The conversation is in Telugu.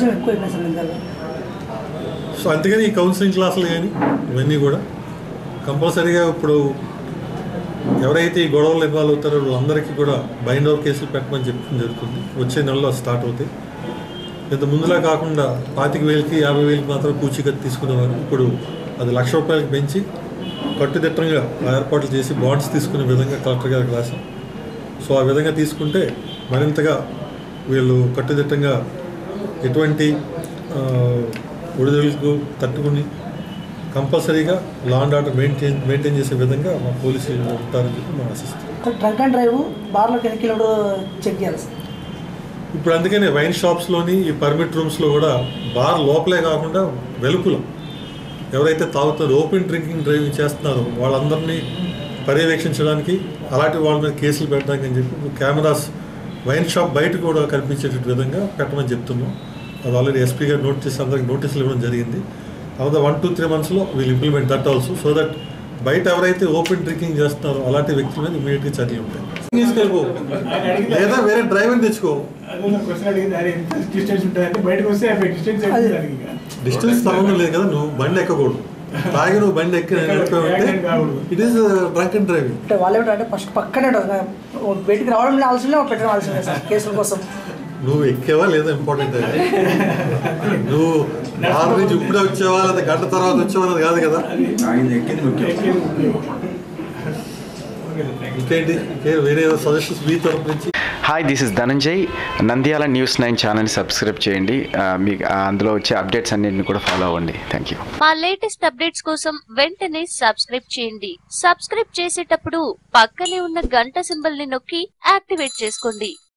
మద్యం ఎక్కువ అయిపోయింది సార్ నిందాలు సో అందుకని ఈ కౌన్సిలింగ్ క్లాసులు కానీ ఇవన్నీ కూడా కంపల్సరీగా ఇప్పుడు ఎవరైతే ఈ గొడవలు ఇన్వాల్వ్ అవుతారో వాళ్ళందరికీ కూడా బైండ్ ఓవర్ కేసులు పెట్టమని చెప్పడం జరుగుతుంది వచ్చే నెలలో స్టార్ట్ అవుతాయి ఇంత ముందులా కాకుండా పాతిక వేలకి యాభై వేలకి మాత్రం పూచీకత్తు తీసుకునేవారు ఇప్పుడు అది లక్ష రూపాయలకి పెంచి కట్టుదిట్టంగా ఏర్పాట్లు చేసి బాండ్స్ తీసుకునే విధంగా కలెక్టర్ గారికి రాశాం సో ఆ విధంగా తీసుకుంటే మరింతగా వీళ్ళు కట్టుదిట్టంగా ఎటువంటి ఆ, ఒడిదుడుకు తట్టుకుని కంపల్సరీగా law and order maintain maintain చేసే విధంగా మా పోలీసులు ఉంటారని చెప్పి మేము ఆశిస్తాం సార్ డ్రంక్ అండ్ డ్రైవ్ బార్లోకి ఎన్ని కిలోమీటర్ చెక్ చేయాలి సార్ ఇప్పుడు అందుకనే వైన్ షాప్స్లోని ఈ పర్మిట్ రూమ్స్లో కూడా బార్ లోపలే కాకుండా వెలుపుల ఎవరైతే తాగుతారో ఓపెన్ డ్రింకింగ్ డ్రైవింగ్ చేస్తున్నారో వాళ్ళందరినీ పర్యవేక్షించడానికి అలాంటి వాళ్ళ మీద కేసులు పెట్టడానికి అని చెప్పి కెమెరాస్ వైన్ షాప్ బయట కూడా కనిపించేటట్టు విధంగా పెట్టమని చెప్తున్నాం అది ఆల్రెడీ ఎస్పీ గారు నోట్ చేసి అందరికి నోటీసులు ఇవ్వడం జరిగింది తర్వాత వన్ టూ త్రీ మంత్స్లో వీళ్ళు implement that also so that బయట ఎవరైతే ఓపెన్ డ్రింకింగ్ చేస్తున్నారో అలాంటి వ్యక్తుల మీద ఇమీడియట్గా చర్యలు ఉంటాయి తీసుకెళ్ళిపో లేదా వేరే డ్రైవర్ తెచ్చుకో అదే నా క్వశ్చన్ అడిగింది అది ఎంత డిస్టెన్స్ ఉంటుందంటే బయటకు వస్తే డిస్టెన్స్ అది- దానికి ఇక. డిస్టెన్స్ సంబంధం లేదు కదా నువ్వు బండి ఎక్కకూడదు తాగి నువ్వు బండి ఎక్కి నడిపావంటే యాక్సిడెంట్ కాకూడదు. It is drunk and driving అంటే వాళ్ళు ఏమిటంటే ఫస్ట్ పక్కనే ఉంటుంది ఓ బయటికి రావడం ఆల్సిందే పెట్టడం ఆల్సిందే సార్ కేసుల కోసం నువ్వు ఎక్కేవా లేదా ఇంపార్టెంట్ అది నువ్వు ఆరు నుంచి ఇప్పుడే వచ్చేవా లేదా గంట తర్వాత వచ్చేవా అనేది కాదు కదా ఆయన ఎక్కింది ముఖ్యం ఎక్కేది ముఖ్యం. Okay sir, thank you. ఇంకేంటి ఇంకే వేరే సజెషన్స్ మీ తరపు నుంచి hi this is Dhananjay Nandyal news nine ఛానల్ని సబ్స్క్రైబ్ చేయండి ఆ, మీకు ఆ, అందులో వచ్చే అప్డేట్స్ అన్నింటిని కూడా ఫాలో అవ్వండి థ్యాంక్ యూ మా లేటెస్ట్ అప్డేట్స్ కోసం వెంటనే సబ్స్క్రైబ్ చేయండి సబ్స్క్రైబ్ చేసేటప్పుడు పక్కనే ఉన్న గంట సింబల్ ని నొక్కి యాక్టివేట్ చేసుకోండి